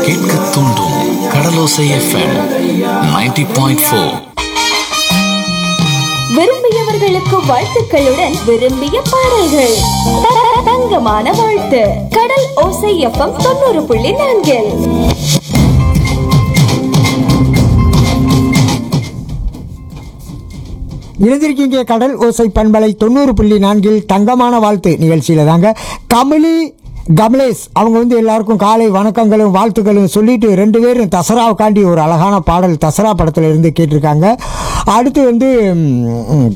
கேட்க தூண்டும் Kadalosai FM 90.4 point four விரும்பியவர்களுக்கு வாழ்த்துக்களுடன் விரும்பிய பாடல்கள் த- தங்கமான வாழ்த்து கடல் ஓசை எஃப்எம் தொண்ணூறு புள்ளி நான்கில் இணைந்திருக்கீங்க கடல் ஓசை பண்பலை தொண்ணூறு புள்ளி நான்கில் தங்கமான வாழ்த்து நிகழ்ச்சியில் தாங்க கமலி கமலேஷ் அவங்க வந்து எல்லாருக்கும் காலை வணக்கங்களும் வாழ்த்துக்களும் சொல்லிட்டு ரெண்டு பேரும் தசராவுக்காண்டி ஒரு அழகான பாடல் தசரா படத்தில் இருந்து கேட்டிருக்காங்க அடுத்து வந்து ம், ம்,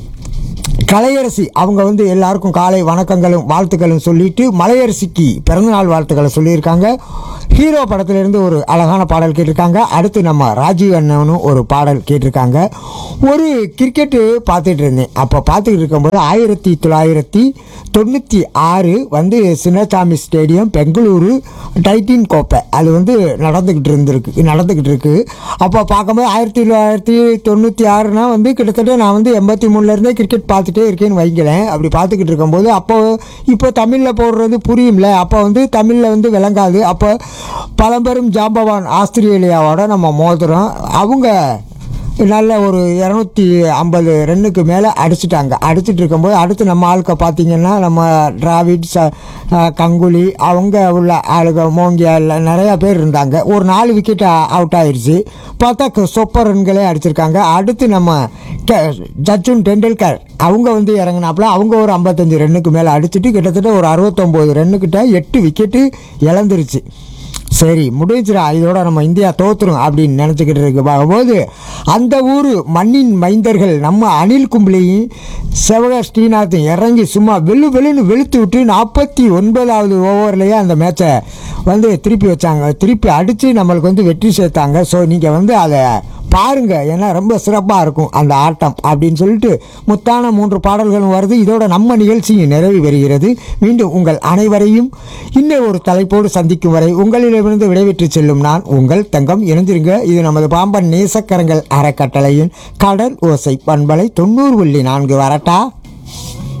கலையரசி அவங்க வந்து எல்லாருக்கும் காலை வணக்கங்களும் வாழ்த்துக்களும் சொல்லிட்டு மலையரசிக்கு பிறந்தநாள் வாழ்த்துக்களை சொல்லியிருக்காங்க ஹீரோ படத்திலிருந்து ஒரு அழகான பாடல் கேட்டிருக்காங்க அடுத்து நம்ம ராஜீவ் அண்ணனும் ஒரு பாடல் கேட்டிருக்காங்க ஒரு கிரிக்கெட்டு பார்த்துட்டு இருந்தேன் அப்போ பார்த்துக்கிட்டு இருக்கும்போது ஆயிரத்தி தொள்ளாயிரத்தி தொண்ணூற்றி ஆறு வந்து சின்னசாமி ஸ்டேடியம் பெங்களூரு டைட்டின் கோப்பை அது வந்து நடந்துக்கிட்டு இருந்திருக்கு நடந்துக்கிட்டு இருக்கு அப்போ பார்க்கும்போது ஆயிரத்தி தொள்ளாயிரத்தி தொண்ணூற்றி ஆறுனா வந்து கிட்டத்தட்ட நான் வந்து எண்பத்தி மூணுலேருந்தே கிரிக்கெட் பார்த்துட்டே இருக்கேன்னு வைங்களேன் அப்படி பார்த்துக்கிட்டு இருக்கும்போது அப்போ இப்போ தமிழில் போடுறது புரியும்ல அப்போ வந்து தமிழில் வந்து விளங்காது அப்போ பழம்பெரும் ஜாம்பவான் ஆஸ்திரேலியாவோட நம்ம மோதுறோம் அவங்க நல்ல ஒரு இரநூத்தி ஐம்பது ரன்னுக்கு மேலே அடிச்சிட்டாங்க அடிச்சிட்டு இருக்கும்போது அடுத்து நம்ம ஆளுக்க பார்த்தீங்கன்னா நம்ம டிராவிட் ச அஹ் கங்குலி அவங்க உள்ள ஆளுக மோங்கியா எல்லாம் நிறையா பேர் இருந்தாங்க ஒரு நாலு விக்கெட் அவுட் ஆயிடுச்சு பார்த்தா க- சொப்ப ரன்களே அடிச்சிருக்காங்க அடுத்து நம்ம கே சச்சின் டெண்டுல்கர் அவங்க வந்து இறங்கினாப்புல அவங்க ஒரு ஐம்பத்தஞ்சு ரன்னுக்கு மேலே அடிச்சிட்டு கிட்டத்தட்ட ஒரு அறுபத்தொம்போது ரன்னுக்கிட்ட எட்டு விக்கெட்டு இழந்துருச்சு சரி முடிஞ்சிடா இதோட நம்ம இந்தியா தோத்துரும் அப்படின்னு நினச்சிக்கிட்டு இருக்கு பார்க்கும்போது அந்த ஊர் மண்ணின் மைந்தர்கள் நம்ம அனில் கும்பலையும் செவகர் ஸ்ரீநாத்தும் இறங்கி சும்மா வெளு வெளுன்னு வெளுத்து விட்டு நாற்பத்தி ஒன்பதாவது ஓவர்லேயே அந்த மேட்சை வந்து திருப்பி வச்சாங்க திருப்பி அடித்து நம்மளுக்கு வந்து வெற்றி சேர்த்தாங்க ஸோ நீங்கள் வந்து அதை பாருங்க ஏன்னா ரொம்ப சிறப்பாக இருக்கும் அந்த ஆட்டம் அப்படின்னு சொல்லிட்டு முத்தான மூன்று பாடல்களும் வருது இதோட நம்ம நிகழ்ச்சியும் நிறைவு பெறுகிறது மீண்டும் உங்கள் அனைவரையும் இன்னும் ஒரு தலைப்போடு சந்திக்கும் வரை உங்களிடமிருந்து விடைபெற்று செல்லும் நான் உங்கள் தங்கம் இணைந்திருங்க இது நமது பாம்பன் நேசக்கரங்கள் அறக்கட்டளையின் கடல் ஓசை பண்பலை தொண்ணூறு புள்ளி நான்கு வரட்டா